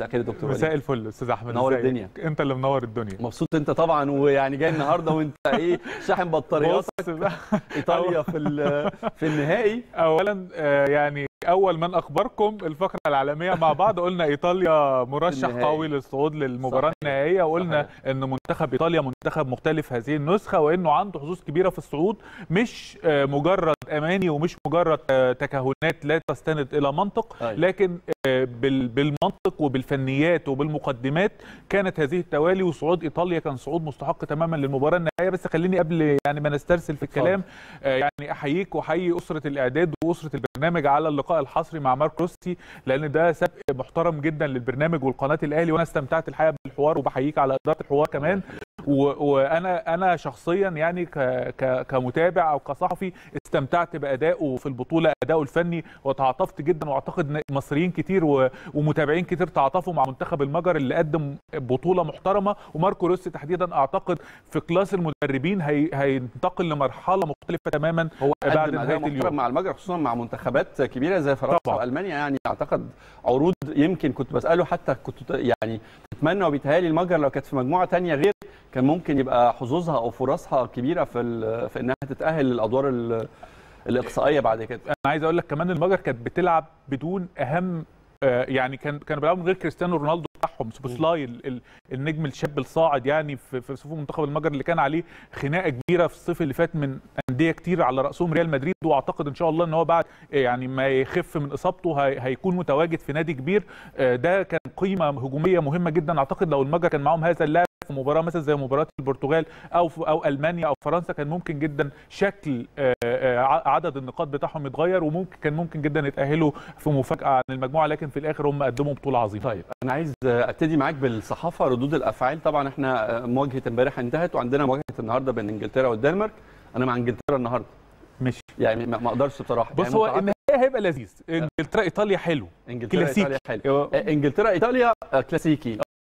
مساء الخير يا دكتور وليد. مساء الفل استاذ احمد منور إزيك؟ الدنيا. انت اللي منور الدنيا مبسوط انت طبعا ويعني جاي النهارده وانت ايه شاحن بطاريات بص بقى، ايطاليا في ال- في النهائي اولا آه، يعني اول من اخبركم الفقره العالميه مع بعض قلنا ايطاليا مرشح النهائي. قوي للصعود للمباراه صحيح. النهائيه وقلنا صحيح. ان منتخب ايطاليا منتخب مختلف هذه النسخه وانه عنده حظوظ كبيره في الصعود مش آه، مجرد اماني ومش مجرد آه، تكهنات لا تستند الى منطق أيوة. لكن آه، بال- بالمنطق وبالفنيات وبالمقدمات كانت هذه التوالي وصعود ايطاليا كان صعود مستحق تماما للمباراه النهائيه بس خليني قبل يعني ما نسترسل في الكلام آه، يعني احييك واحيي اسره الاعداد واسره البرنامج على اللقاء الحصري مع مارك روسي لان ده سبق محترم جدا للبرنامج والقناه الاهلي وانا استمتعت الحقيقه بالحوار وبحييك على اداره الحوار كمان و- وانا انا شخصيا يعني ك ك كمتابع او كصحفي استمتعت بادائه في البطوله اداؤه الفني وتعاطفت جدا واعتقد ان مصريين كتير و- ومتابعين كتير تعاطفوا مع منتخب المجر اللي قدم بطوله محترمه وماركو روسي تحديدا اعتقد في كلاس المدربين هي هينتقل لمرحله مختلفه تماما هو بعد قدم نهاية اداء محترم اليوم. مع المجر خصوصا مع منتخبات كبيره زي فرنسا طبعاً. والمانيا يعني اعتقد عروض يمكن كنت بساله حتى كنت يعني اتمنى وبيتهيألي المجر لو كانت في مجموعه تانية غير كان ممكن يبقى حظوظها او فرصها كبيره في ال- في انها تتاهل للادوار ال- الاقصائيه بعد كده انا عايز اقول لك كمان المجر كانت بتلعب بدون اهم آه، يعني كان كانوا بيلعبوا من غير كريستيانو رونالدو بتاعهم سوبوسلاي ال- ال- النجم الشاب الصاعد يعني في في صفوف منتخب المجر اللي كان عليه خناقه كبيره في الصيف اللي فات من انديه كتير على راسهم ريال مدريد واعتقد ان شاء الله ان هو بعد يعني ما يخف من اصابته هي- هيكون متواجد في نادي كبير آه، ده كان قيمه هجوميه مهمه جدا اعتقد لو المجر كان معاهم هذا اللاعب في مباراه مثلا زي مباراه البرتغال او في او المانيا او فرنسا كان ممكن جدا شكل آه، آه، ع- عدد النقاط بتاعهم يتغير وممكن كان ممكن جدا يتاهلوا في مفاجاه عن المجموعه لكن في الاخر هم قدموا بطوله عظيمه طيب انا عايز ابتدي معاك بالصحافه ردود الافعال طبعا احنا مواجهه امبارح انتهت وعندنا مواجهه النهارده بين انجلترا والدنمارك انا مع انجلترا النهارده مش يعني ما ما اقدرش بصراحه بص يعني هو متعاطف. النهائي هيبقى لذيذ انجلترا ايطاليا حلو انجلترا كلاسيكي. ايطاليا حلو آه، انجلترا ايطاليا آه، كلاسيكي